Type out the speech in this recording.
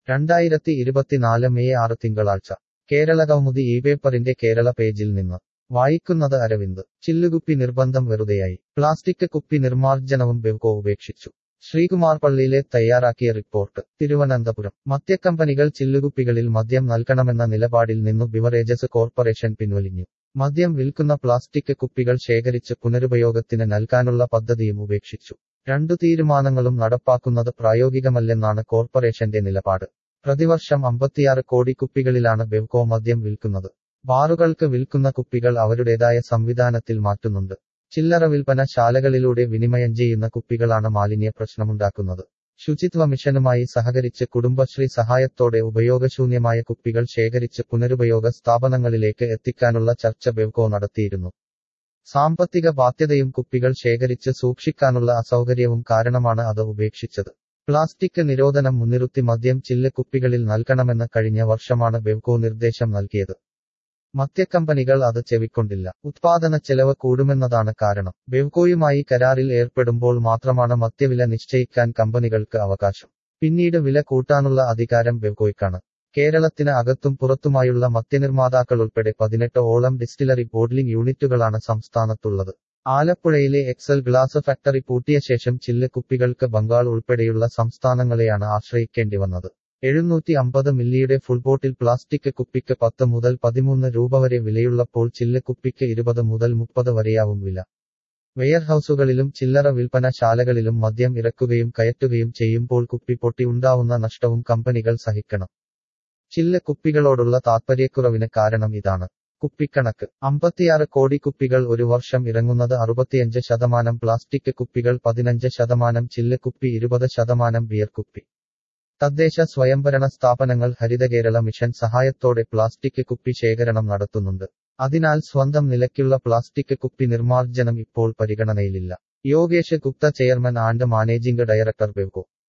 രണ്ടായിരത്തി ഇരുപത്തിനാല് മെയ് ആറ് തിങ്കളാഴ്ച കേരള കൗമുദി ഈ പേപ്പറിന്റെ കേരള പേജിൽ നിന്ന് വായിക്കുന്നത് അരവിന്ദ് ചില്ലുകുപ്പി നിർബന്ധം വെറുതെയായി പ്ലാസ്റ്റിക് കുപ്പി നിർമ്മാർജ്ജനവും ബെവ്കോ ഉപേക്ഷിച്ചു ശ്രീകുമാർ പള്ളിയിലെ തയ്യാറാക്കിയ റിപ്പോർട്ട് തിരുവനന്തപുരം മദ്യക്കമ്പനികൾ ചില്ലുകുപ്പികളിൽ മദ്യം നൽകണമെന്ന നിലപാടിൽ നിന്നു ബിവറേജസ് കോർപ്പറേഷൻ പിൻവലിഞ്ഞു മദ്യം വിൽക്കുന്ന പ്ലാസ്റ്റിക് കുപ്പികൾ ശേഖരിച്ച് പുനരുപയോഗത്തിന് നൽകാനുള്ള പദ്ധതിയും ഉപേക്ഷിച്ചു രണ്ടു തീരുമാനങ്ങളും നടപ്പാക്കുന്നത് പ്രായോഗികമല്ലെന്നാണ് കോർപ്പറേഷന്റെ നിലപാട് പ്രതിവർഷം അമ്പത്തിയാറ് കോടി കുപ്പികളിലാണ് ബെവ്കോ മദ്യം വിൽക്കുന്നത് ബാറുകൾക്ക് വിൽക്കുന്ന കുപ്പികൾ അവരുടേതായ സംവിധാനത്തിൽ മാറ്റുന്നുണ്ട് ചില്ലറ വിൽപ്പന ശാലകളിലൂടെ വിനിമയം ചെയ്യുന്ന കുപ്പികളാണ് മാലിന്യ പ്രശ്നമുണ്ടാക്കുന്നത് ശുചിത്വ മിഷനുമായി സഹകരിച്ച് കുടുംബശ്രീ സഹായത്തോടെ ഉപയോഗശൂന്യമായ കുപ്പികൾ ശേഖരിച്ച് പുനരുപയോഗ സ്ഥാപനങ്ങളിലേക്ക് എത്തിക്കാനുള്ള ചർച്ച ബെവ്കോ നടത്തിയിരുന്നു സാമ്പത്തിക ബാധ്യതയും കുപ്പികൾ ശേഖരിച്ച് സൂക്ഷിക്കാനുള്ള അസൗകര്യവും കാരണമാണ് അത് ഉപേക്ഷിച്ചത് പ്ലാസ്റ്റിക് നിരോധനം മുൻനിർത്തി മദ്യം ചില്ല് കുപ്പികളിൽ നൽകണമെന്ന് കഴിഞ്ഞ വർഷമാണ് ബെവ്കോ നിർദ്ദേശം നൽകിയത് മദ്യക്കമ്പനികൾ അത് ചെവിക്കൊണ്ടില്ല ഉത്പാദന ചെലവ് കൂടുമെന്നതാണ് കാരണം ബെവ്കോയുമായി കരാറിൽ ഏർപ്പെടുമ്പോൾ മാത്രമാണ് മദ്യവില നിശ്ചയിക്കാൻ കമ്പനികൾക്ക് അവകാശം പിന്നീട് വില കൂട്ടാനുള്ള അധികാരം ബെവ്കോയ്ക്കാണ് കേരളത്തിന് അകത്തും പുറത്തുമായുള്ള മദ്യനിർമ്മാതാക്കൾ ഉൾപ്പെടെ പതിനെട്ട് ഓളം ഡിസ്റ്റിലറി ബോട്ട്ലിംഗ് യൂണിറ്റുകളാണ് സംസ്ഥാനത്തുള്ളത് ആലപ്പുഴയിലെ എക്സൽ ഗ്ലാസ് ഫാക്ടറി പൂട്ടിയ ശേഷം ചില്ല് കുപ്പികൾക്ക് ബംഗാൾ ഉൾപ്പെടെയുള്ള സംസ്ഥാനങ്ങളെയാണ് ആശ്രയിക്കേണ്ടി വന്നത് എഴുന്നൂറ്റി അമ്പത് മില്ലിയുടെ ഫുൾ ബോട്ടിൽ പ്ലാസ്റ്റിക് കുപ്പിക്ക് പത്ത് മുതൽ പതിമൂന്ന് രൂപ വരെ വിലയുള്ളപ്പോൾ ചില്ല് കുപ്പിക്ക് ഇരുപത് മുതൽ മുപ്പത് വരെയാവും വില വെയർഹൌസുകളിലും ചില്ലറ വിൽപ്പന ശാലകളിലും മദ്യം ഇറക്കുകയും കയറ്റുകയും ചെയ്യുമ്പോൾ കുപ്പി പൊട്ടി ഉണ്ടാവുന്ന നഷ്ടവും കമ്പനികൾ സഹിക്കണം ചില്ല് കുപ്പികളോടുള്ള താത്പര്യക്കുറവിന് കാരണം ഇതാണ് കുപ്പിക്കണക്ക് അമ്പത്തിയാറ് കോടി കുപ്പികൾ ഒരു വർഷം ഇറങ്ങുന്നത് അറുപത്തിയഞ്ച് ശതമാനം പ്ലാസ്റ്റിക് കുപ്പികൾ പതിനഞ്ച് ശതമാനം ചില്ല് കുപ്പി ഇരുപത് ശതമാനം ബിയർ കുപ്പി തദ്ദേശ സ്വയംഭരണ സ്ഥാപനങ്ങൾ ഹരിതകേരള മിഷൻ സഹായത്തോടെ പ്ലാസ്റ്റിക് കുപ്പി ശേഖരണം നടത്തുന്നുണ്ട് അതിനാൽ സ്വന്തം നിലയ്ക്കുള്ള പ്ലാസ്റ്റിക് കുപ്പി നിർമ്മാർജ്ജനം ഇപ്പോൾ പരിഗണനയിലില്ല Yogesh Gupta chairman and managing director Bevco